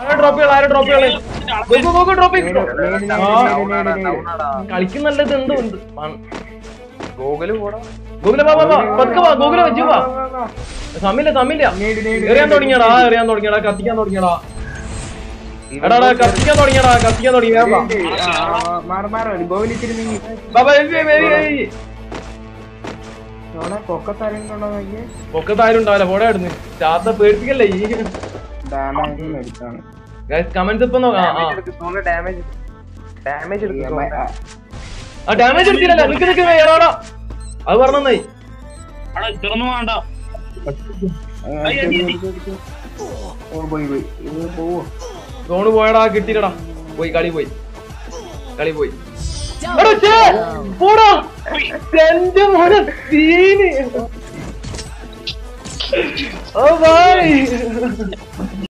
ആരെ ഡ്രോപ്പ് ചെയ്യണം ആരെ ഡ്രോപ്പ് ചെയ്യണേ ഗോകു ഗോകു ഡ്രോപ്പ് ചെയ്യും കളിക്കുന്നല്ലത് എന്തോ ഉണ്ട് ഗൂഗിള് പോടാ ഗോകുല വാ വാ വാ പതുക്കെ വാ ഗോകുല വെച്ചു വാ സമയില്ല സമയില്ല എറിയാൻ തുടങ്ങിയടാ എറിയാൻ തുടങ്ങിയടാ കത്തിക്കാൻ തുടങ്ങിയടാ എടാ എടാ, കത്തിക്കാൻ തുടങ്ങിയടാ കത്തിക്കാൻ തുടങ്ങി വേഗം വാ. മാറി മാറി ഗോവിലിച്ചിരി നീങ്ങി വാ, വാ, ഏയ്, ഏയ്, ഏയ്, ഏയ്. അവിടെ പൊക്കത്താരെങ്കിലും ഉണ്ടോ നോക്കിയേ പൊക്കത്താരും ഉണ്ടാവില്ല പോടെ ഇടുന്നു ചാത്ത പേടിപ്പിക്കല്ലേ ഈ ഡാമേജ് എടുത്താണ് കമന്റ്സ് ഇപ്പൊ നോക്കാം ആ, ഡാമേജ് ഡാമേജ് ഡാമേജ് എടുക്കും ആ ഡാമേജ് എടുത്തില്ലല്ലോ നിക്ക് നിക്ക് ഏടാടാ അത് പറഞ്ഞായി അവിടെ ചെറുന്നു വേണ്ട ഓ പോയി പോയി ഇത് പോവോ സോണ് പോയടാ കിട്ടിയില്ലടാ പോയി കളി പോയി കളി പോയി എടാ, ഛേ, പോടാ എന്റെ മോനെ സീന് ഓ ഭായ്